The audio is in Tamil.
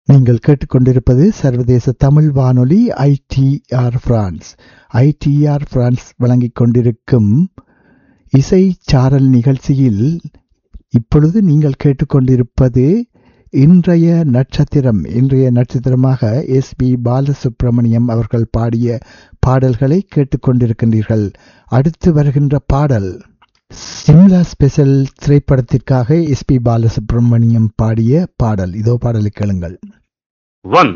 நீங்கள் கேட்டுக்கொண்டிருப்பது சர்வதேச தமிழ் வானொலி ஐடிஆர் பிரான்ஸ் ஐடிஆர் பிரான்ஸ் வழங்கிக் கொண்டிருக்கும் இசை சாரல் நிகழ்ச்சியில் இப்பொழுது நீங்கள் கேட்டுக்கொண்டிருப்பது இன்றைய நட்சத்திரம் இன்றைய நட்சத்திரமாக எஸ் பி பாலசுப்ரமணியம் அவர்கள் பாடிய பாடல்களை கேட்டுக்கொண்டிருக்கின்றீர்கள் அடுத்து வருகின்ற பாடல் சிம்லா ஸ்பெஷல் திரைப்படத்திற்காக எஸ் பி பாலசுப்ரமணியம் பாடிய பாடல் இதோ பாடலை கேளுங்கள் ஒன்